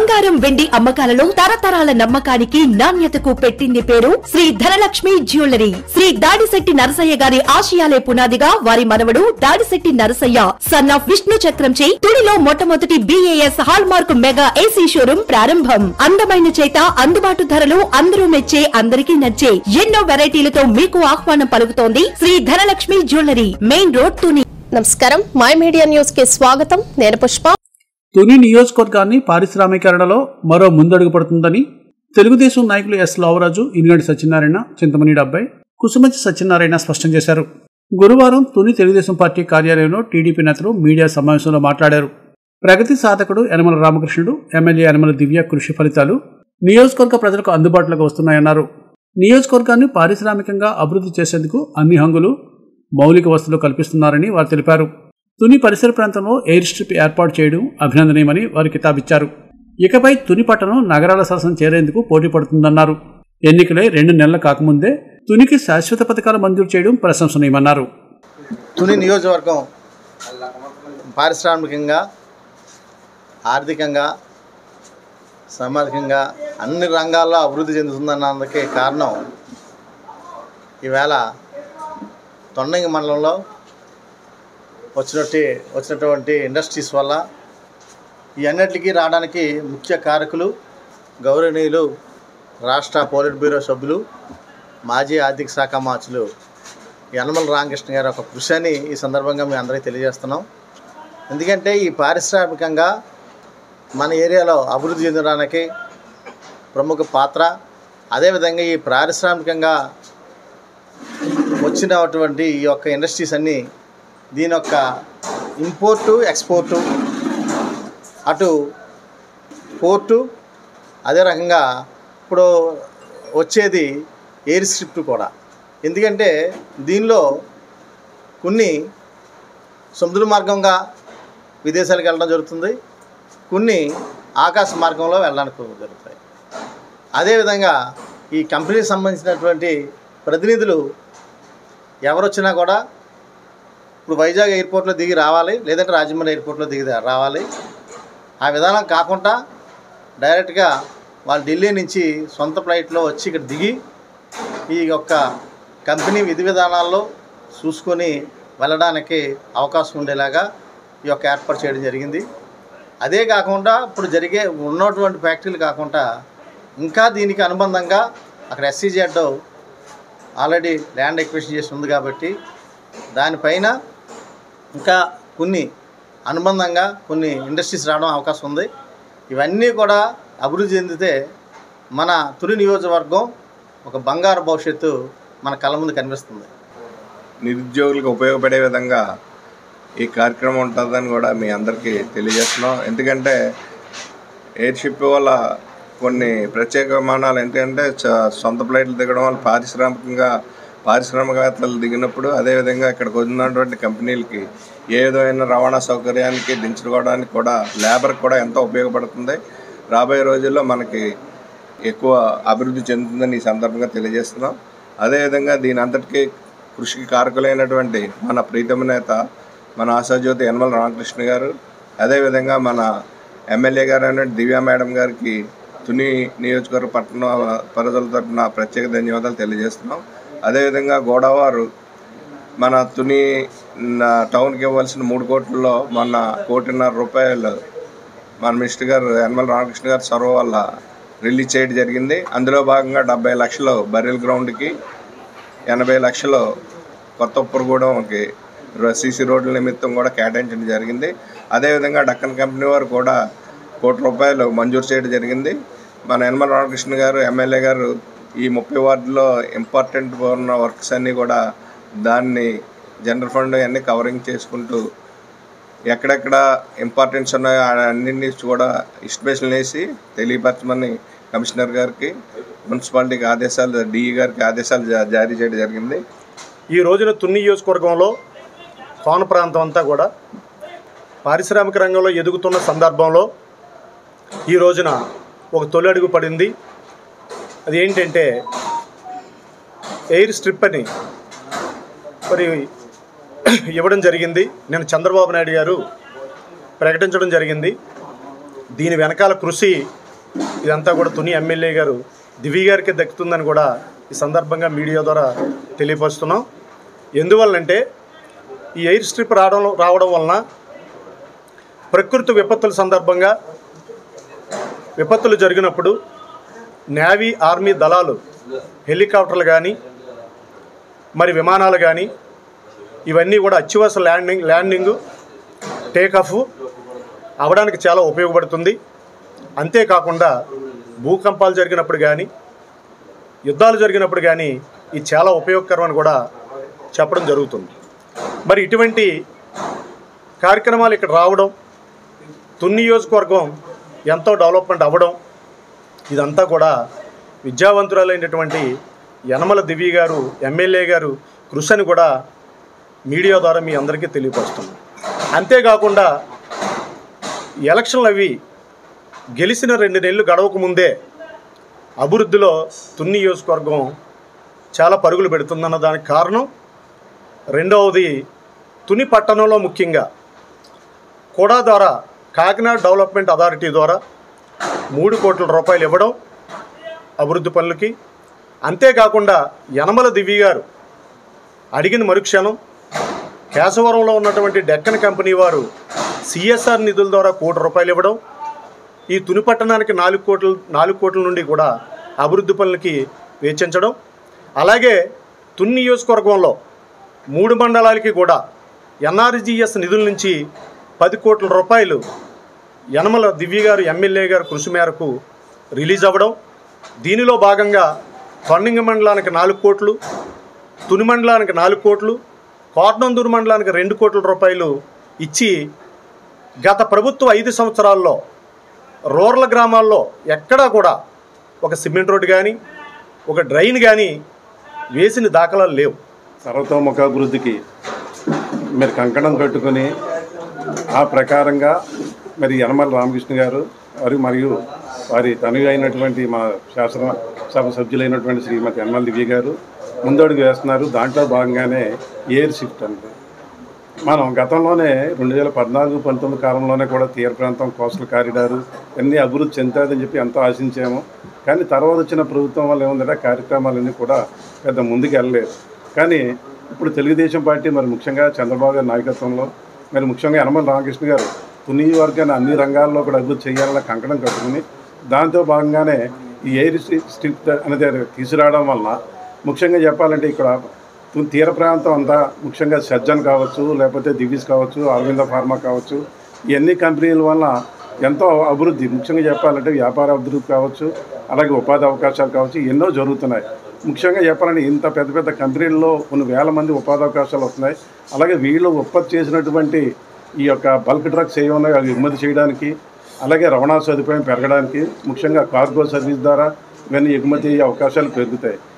బంగారం వెండి అమ్మకాలలో తరతరాల నమ్మకానికి నాణ్యతకు పెట్టింది పేరు శ్రీ ధనలక్ష్మి జ్యువెలరీ శ్రీ దాడిశెట్టి నరసయ్య గారి ఆశయాలే పునాదిగా వారి మనవడు దాడిశెట్టి నరసయ్య సన్ ఆఫ్ విష్ణు చక్రంచే తుడిలో మొట్టమొదటి BIS hallmark mega AC showroom ప్రారంభం అందమైన చేత అందుబాటు ధరలు అందరూ మెచ్చే అందరికీ నచ్చే ఎన్నో వెరైటీలతో మీకు ఆహ్వానం పలుకుతోంది Sri Dhanalakshmi jewellery main road Tuni నమస్కారం మై మీడియా న్యూస్ కి స్వాగతం నేను పుష్ప తుని నియోజకవర్గాన్ని పారిశ్రామికరణలో మరో ముందడుగు పడుతుందని తెలుగుదేశం నాయకులు ఎస్ లావరాజు ఇనుగంటి సత్యనారాయణ చింతమనేడి అబ్బాయి కుసుమంచి సత్యనారాయణ స్పష్టం చేశారు గురువారం తుని తెలుగుదేశం పార్టీ కార్యాలయంలో టీడీపీ నేతలు మీడియా సమావేశంలో మాట్లాడారు ప్రగతి సాధకుడు యనమల రామకృష్ణుడు ఎమ్మెల్యే యనమల దివ్య కృషి ఫలితాలు నియోజకవర్గ ప్రజలకు అందుబాటులోకి వస్తున్నాయన్నారు నియోజకవర్గాన్ని పారిశ్రామికంగా అభివృద్ధి చేసేందుకు అన్ని హంగులు మౌలిక వసతులు కల్పిస్తున్నారని వారు తెలిపారు తుని పరిసర ప్రాంతంలో ఎయిర్ స్ట్రిప్ ఏర్పాటు చేయడం అభినందనీయమని వారు కితాబిచ్చారు ఇకపై తుని పట్టణం నగరాల సరసన చేరేందుకు పోటీ పడుతుందన్నారు ఎన్నికలై రెండు నెలలు కాకముందే తునికి శాశ్వత పథకాలు మంజూరు చేయడం ప్రశంసనీయమన్నారు తుని నియోజకవర్గం పారిశ్రామికంగా ఆర్థికంగా సామాజికంగా అన్ని రంగాల్లో అభివృద్ధి చెందుతుందన్నందుకే కారణం ఈవేళ తొండంగి మండలంలో వచ్చినట్టు వచ్చినటువంటి ఇండస్ట్రీస్ వల్ల ఈ అన్నిటికీ రావడానికి ముఖ్య కారకులు గౌరవనీయులు రాష్ట్ర పోలిట్ బ్యూరో సభ్యులు మాజీ ఆర్థిక శాఖ మార్చులు యనమల రామకృష్ణ గారి ఒక కృషి అని ఈ సందర్భంగా మేము అందరికీ తెలియజేస్తున్నాం ఎందుకంటే ఈ పారిశ్రామికంగా మన ఏరియాలో అభివృద్ధి చెందడానికి ప్రముఖ పాత్ర అదేవిధంగా ఈ పారిశ్రామికంగా వచ్చినటువంటి ఈ యొక్క ఇండస్ట్రీస్ అన్నీ దీని యొక్క ఇంపోర్టు ఎక్స్పోర్టు అటు పోర్టు అదే రకంగా ఇప్పుడు వచ్చేది ఎయిర్ స్క్రిప్ట్ కూడా ఎందుకంటే దీనిలో కొన్ని సముద్ర మార్గంగా విదేశాలకు వెళ్ళడం జరుగుతుంది కొన్ని ఆకాశ మార్గంలో వెళ్ళడానికి జరుగుతాయి అదేవిధంగా ఈ కంపెనీకి సంబంధించినటువంటి ప్రతినిధులు ఎవరు వచ్చినా కూడా ఇప్పుడు వైజాగ్ ఎయిర్పోర్ట్లో దిగి రావాలి లేదంటే రాజమండ్రి ఎయిర్పోర్ట్లో దిగి రావాలి ఆ విధానం కాకుండా డైరెక్ట్గా వాళ్ళు ఢిల్లీ నుంచి సొంత ఫ్లైట్లో వచ్చి ఇక్కడ దిగి ఈ యొక్క కంపెనీ విధి విధానాల్లో చూసుకొని వెళ్ళడానికి అవకాశం ఉండేలాగా ఈ యొక్క ఏర్పాటు చేయడం జరిగింది అదే కాకుండా ఇప్పుడు జరిగే ఉన్నటువంటి ఫ్యాక్టరీలు కాకుండా ఇంకా దీనికి అనుబంధంగా అక్కడ ఎస్సీజెడ్ ఆల్రెడీ ల్యాండ్ ఎక్విషన్ చేసి ఉంది కాబట్టి దానిపైన ఇంకా కొన్ని అనుబంధంగా కొన్ని ఇండస్ట్రీస్ రావడం అవకాశం ఉంది ఇవన్నీ కూడా అభివృద్ధి చెందితే మన తురి నియోజకవర్గం ఒక బంగారు భవిష్యత్తు మన కళ్ళ ముందు కనిపిస్తుంది నిరుద్యోగులకు ఉపయోగపడే విధంగా ఈ కార్యక్రమం ఉంటుందని కూడా మీ అందరికీ తెలియజేస్తున్నాం ఎందుకంటే ఎయిర్షిప్ వల్ల కొన్ని ప్రత్యేక విమానాలు ఏంటంటే చ- సొంత ఫ్లైట్లు దిగడం వల్ల పారిశ్రామికంగా పారిశ్రామికవేత్తలు దిగినప్పుడు అదేవిధంగా ఇక్కడికి ఉన్నటువంటి కంపెనీలకి ఏ విధమైన రవాణా సౌకర్యానికి దించుకోవడానికి కూడా లేబర్కి కూడా ఎంతో ఉపయోగపడుతుంది రాబోయే రోజుల్లో మనకి ఎక్కువ అభివృద్ధి చెందుతుందని ఈ సందర్భంగా తెలియజేస్తున్నాం అదేవిధంగా దీని అంతటికీ కృషికి కారకులైనటువంటి మన ప్రీతమ నేత మన ఆశాజ్యోతి యనమల రామకృష్ణ గారు అదేవిధంగా మన ఎమ్మెల్యే గారు అయిన దివ్యా మేడం గారికి తుని నియోజకవర్గ పట్టణ ప్రజల తరఫున ప్రత్యేక ధన్యవాదాలు తెలియజేస్తున్నాం అదేవిధంగా గోడవారు మన తుని న- టౌన్కి ఇవ్వాల్సిన మూడు కోట్లలో మొన్న కోటిన్నర రూపాయలు మన మినిస్టర్ గారు యనమల రామకృష్ణ గారు చొరవ వల్ల రిలీజ్ చేయడం జరిగింది అందులో భాగంగా డెబ్బై లక్షలు బర్రెల్ గ్రౌండ్కి ఎనభై లక్షలు కొత్త ఉప్పరగూడెంకి సీసీ రోడ్ల నిమిత్తం కూడా కేటాయించడం జరిగింది అదేవిధంగా డక్కన్ కంపెనీ వారు కూడా కోటి రూపాయలు మంజూరు చేయడం జరిగింది మన యనమల రామకృష్ణ గారు ఎమ్మెల్యే గారు ఈ ముప్పై వార్డులో ఇంపార్టెంట్ ఉన్న వర్క్స్ అన్నీ కూడా దాన్ని జనరల్ ఫండ్ అన్నీ కవరింగ్ చేసుకుంటూ ఎక్కడెక్కడ ఇంపార్టెన్స్ ఉన్నాయో అన్నింటినీ కూడా ఎస్టిమేషన్ వేసి తెలియపరచమని కమిషనర్ గారికి మున్సిపాలిటీకి ఆదేశాలు డిఈ గారికి ఆదేశాలు జా- జారీ చేయడం జరిగింది ఈ రోజున తున్ని నియోజకవర్గంలో కోన ప్రాంతం అంతా కూడా పారిశ్రామిక రంగంలో ఎదుగుతున్న సందర్భంలో ఈ రోజున ఒక తొలి అడుగు పడింది అది ఏంటంటే ఎయిర్ స్ట్రిప్ అని మరి ఇవ్వడం జరిగింది నేను చంద్రబాబు నాయుడు గారు ప్రకటించడం జరిగింది దీని వెనకాల కృషి ఇదంతా కూడా తుని ఎమ్మెల్యే గారు దివి గారికి దక్కుతుందని కూడా ఈ సందర్భంగా మీడియా ద్వారా తెలియపరుస్తున్నాం ఎందువల్లంటే ఈ ఎయిర్ స్ట్రిప్ రావడం రావడం వలన ప్రకృతి విపత్తుల సందర్భంగా విపత్తులు జరిగినప్పుడు నేవీ ఆర్మీ దళాలు హెలికాప్టర్లు కానీ మరి విమానాలు కానీ ఇవన్నీ కూడా అత్యవసర ల్యాండింగ్ ల్యాండింగు టేకాఫ్ అవడానికి చాలా ఉపయోగపడుతుంది అంతేకాకుండా భూకంపాలు జరిగినప్పుడు కానీ యుద్ధాలు జరిగినప్పుడు కానీ ఇది చాలా ఉపయోగకరం అని కూడా చెప్పడం జరుగుతుంది మరి ఇటువంటి కార్యక్రమాలు ఇక్కడ రావడం తుని నియోజకవర్గం ఎంతో డెవలప్మెంట్ అవ్వడం ఇదంతా కూడా విద్యావంతురాలైనటువంటి యనమల దివి గారు ఎమ్మెల్యే గారు కృషి అని కూడా మీడియా ద్వారా మీ అందరికీ తెలియపరుస్తున్నాం అంతేకాకుండా ఎలక్షన్లు అవి గెలిచిన రెండు నెలలు గడవక ముందే అభివృద్ధిలో తుని నియోజకవర్గం చాలా పరుగులు పెడుతుందన్న దానికి కారణం రెండవది తుని పట్టణంలో ముఖ్యంగా కూడా ద్వారా కాకినాడ డెవలప్మెంట్ అథారిటీ ద్వారా మూడు కోట్ల రూపాయలు ఇవ్వడం అభివృద్ధి పనులకి అంతేకాకుండా యనమల దివ్య గారు అడిగిన మరుక్షణం కేశవరంలో ఉన్నటువంటి డెక్కన్ కంపెనీ వారు సిఎస్ఆర్ నిధుల ద్వారా కోటి రూపాయలు ఇవ్వడం ఈ తుని పట్టణానికి నాలుగు కోట్ల నాలుగు కోట్ల నుండి కూడా అభివృద్ధి పనులకి వెచ్చించడం అలాగే తుని నియోజకవర్గంలో మూడు మండలాలకి కూడా ఎన్ఆర్జీఎస్ నిధుల నుంచి పది కోట్ల రూపాయలు యనమల దివ్య గారు ఎమ్మెల్యే గారు కృషి మేరకు రిలీజ్ అవ్వడం దీనిలో భాగంగా కొండంగి మండలానికి నాలుగు కోట్లు తుని మండలానికి నాలుగు కోట్లు కోటనందూరు మండలానికి రెండు కోట్ల రూపాయలు ఇచ్చి గత ప్రభుత్వ ఐదు సంవత్సరాల్లో రూరల్ గ్రామాల్లో ఎక్కడా కూడా ఒక సిమెంట్ రోడ్డు కానీ ఒక డ్రైన్ కానీ వేసిన దాఖలాలు లేవు సర్వతోముఖాభివృద్ధికి మరి కంకణం కట్టుకొని ఆ ప్రకారంగా మరి యనమల రామకృష్ణ గారు వారు మరియు వారి తనువు అయినటువంటి మా శాసన సభ సభ్యులైనటువంటి శ్రీమతి యనమల దివ్య గారు ముందడుగు వేస్తున్నారు దాంట్లో భాగంగానే ఎయిర్ షిఫ్ట్ అంటే మనం గతంలోనే రెండు వేల పద్నాలుగు పంతొమ్మిది కాలంలోనే కూడా తీర ప్రాంతం కోస్టల్ కారిడారు అన్నీ అభివృద్ధి చెందుతుందని చెప్పి ఎంతో ఆశించాము కానీ తర్వాత వచ్చిన ప్రభుత్వం వల్ల ఏముందంటే ఆ కార్యక్రమాలన్నీ కూడా పెద్ద ముందుకు వెళ్ళలేదు కానీ ఇప్పుడు తెలుగుదేశం పార్టీ మరి ముఖ్యంగా చంద్రబాబు గారి నాయకత్వంలో మరి ముఖ్యంగా యనమల రామకృష్ణ గారు తుని వర్గాన్ని అన్ని రంగాల్లో కూడా అభివృద్ధి చేయాలని కంకణం కట్టుకుని దాంతో భాగంగానే ఈ ఎయిర్ స్ట్రిప్ అనేది తీసుకురావడం వలన ముఖ్యంగా చెప్పాలంటే ఇక్కడ తు- తీర ప్రాంతం అంతా ముఖ్యంగా సజ్జన్ కావచ్చు లేకపోతే దివీస్ కావచ్చు అరవింద ఫార్మా కావచ్చు ఇవన్నీ కంపెనీల వల్ల ఎంతో అభివృద్ధి ముఖ్యంగా చెప్పాలంటే వ్యాపార అభివృద్ధి కావచ్చు అలాగే ఉపాధి అవకాశాలు కావచ్చు ఎన్నో జరుగుతున్నాయి ముఖ్యంగా చెప్పాలంటే ఇంత పెద్ద పెద్ద కంపెనీల్లో కొన్ని వేల మంది ఉపాధి అవకాశాలు వస్తున్నాయి అలాగే వీళ్ళు ఉత్పత్తి చేసినటువంటి ఈ యొక్క బల్క్ డ్రగ్స్ ఏవి ఉన్నాయో అవి ఎగుమతి చేయడానికి అలాగే రవాణా సదుపాయం పెరగడానికి ముఖ్యంగా కార్గో సర్వీస్ ద్వారా ఇవన్నీ ఎగుమతి అయ్యే అవకాశాలు పెరుగుతాయి